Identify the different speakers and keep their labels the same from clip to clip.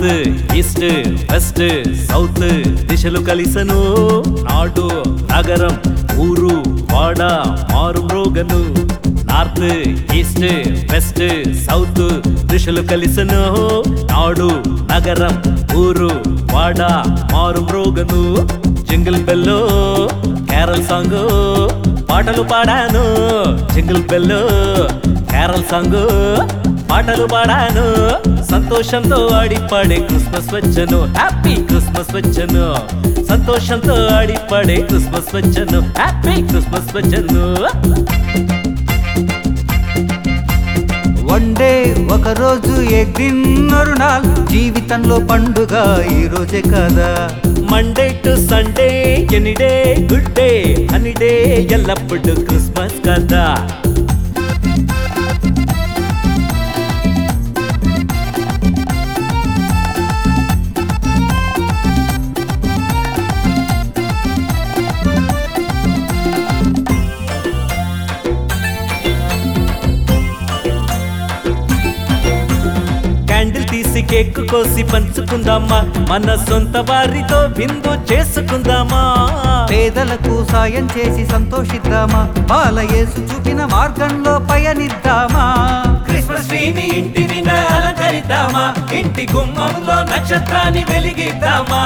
Speaker 1: North east west south దిశలు కలిసను నాడు నగరం ఊరు వాడ మారు మ్రోగను నార్త్ ఈస్ట్ వెస్ట్ సౌత్ దిశలు కలిసను నాడు నగరం ఊరు వాడ మారు మ్రోగను జింగిల్ బెల్లో కేరళ సాంగ్ పాటలు పాడాను జింగిల్ బెల్లో కేరళ సాంగ్ పాటలు పాడాను సంతోషంతో ఆడి పాడే క్రిస్మస్ వచ్చను హ్యాపీ క్రిస్మస్ వచ్చను సంతోషంతో ఆడి పాడే క్రిస్మస్ వచ్చను హ్యాపీ క్రిస్మస్ వచ్చను
Speaker 2: వన్ డే ఒక రోజు ఎగ్ డిన్నర్ నాల్ జీవితంలో పండుగ ఈ రోజే కదా
Speaker 1: Monday to Sunday any day good day అని డే ఎల్లప్పుడు క్రిస్మస్ కదా క్యాండిల్ తీసి కేక్ కోసి పంచుకుందామా మన సొంత వారితో విందు చేసుకుందామా
Speaker 2: పేదలకు సాయం చేసి సంతోషిద్దామా బాలయేసు చూపిన మార్గంలో పయనిద్దామా
Speaker 1: క్రిస్మస్ ట్రీని ఇంటి నిండా అలంకరిద్దామా ఇంటి గుమ్మంలో నక్షత్రాన్ని వెలిగిద్దామా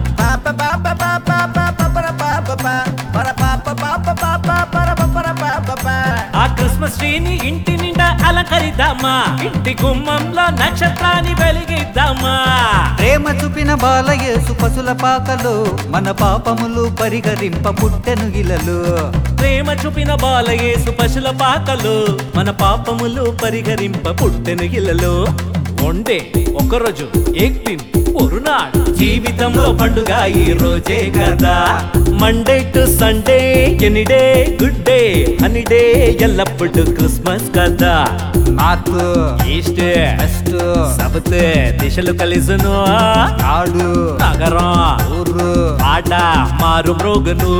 Speaker 1: ఆ క్రిస్మస్ ట్రీని ఇంటి నిండా అలంకరిద్దామా ఇంటి గుమ్మంలో నక్షత్రాన్ని వెలిగిద్దామా
Speaker 2: ప్రేమ చూపిన బాలయేసు పశుల పాకలో మన పాపములు పరిహరింప పుట్టెను ఇలలు
Speaker 1: ప్రేమ చూపిన బాలయేసు పశుల పాకలు మన పాపములు పరిహరింప పుట్టెను ఇలలో వండే ఒకరోజు ఏక్టిన్ ఒరునాడు జీవితంలో పండుగ ఈ రోజే కదా Monday to Sunday any day good day అని డే ఎల్లప్పుడు క్రిస్మస్ కదా
Speaker 2: నార్త్
Speaker 1: ఈస్ట్
Speaker 2: వెస్ట్
Speaker 1: సబత్ దిశలు కలిసును
Speaker 2: నాడు
Speaker 1: నగరం
Speaker 2: ఊరు
Speaker 1: ఆట మారు మ్రోగును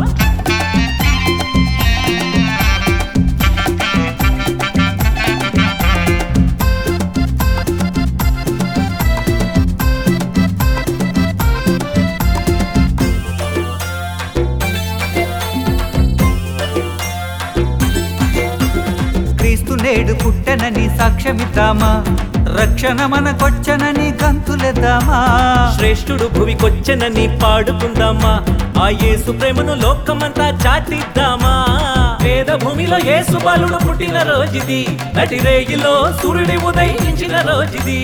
Speaker 2: క్రీస్తు నేడు పుట్టెనని సాక్ష్యమిద్దామా రక్షణ మనకొచ్చనని గంతులెద్దామా
Speaker 1: శ్రేష్ఠుడు భువికొచ్చెనని పాడుకుందామా ఆ యేసు ప్రేమను లోకమంతా చాటిద్దామా పేద భూమిలో యేసు బాలుడు పుట్టిన రోజుది నటి రేగిలో సూర్యుడి ఉదయించిన రోజుది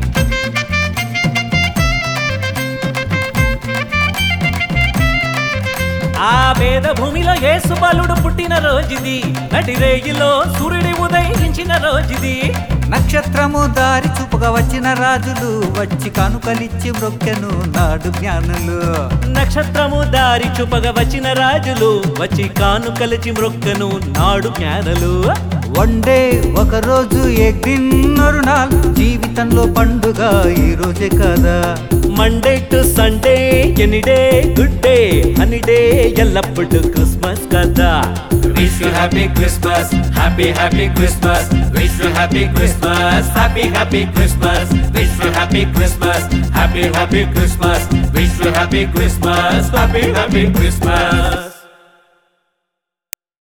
Speaker 1: ఆ పేద భూమిలో యేసు బాలుడు పుట్టిన రోజుది నటి రేగిలో సూర్యుడి ఉదయించిన రోజుది
Speaker 2: నక్షత్రము దారి చూపగా వచ్చిన రాజులు వచ్చి కానుకలిచ్చి మ్రొక్కెను నాడు జ్ఞానులు
Speaker 1: నక్షత్రము దారి చూపగా వచ్చిన రాజులు వచ్చి కాను కలిచి మ్రొక్కను నాడు జ్ఞానలు
Speaker 2: వన్ డే ఒక రోజు ఎగ్ డిన్నర్ నాల్ జీవితంలో పండుగ ఈ రోజే కదా
Speaker 1: Monday to Sunday any day good day అని డే ఎల్లప్పుడు క్రిస్మస్ కదా
Speaker 3: Wish you happy Christmas, happy happy Christmas. Wish you happy Christmas, happy happy Christmas. Wish you happy Christmas, happy happy Christmas. Wish you happy Christmas, happy happy Christmas.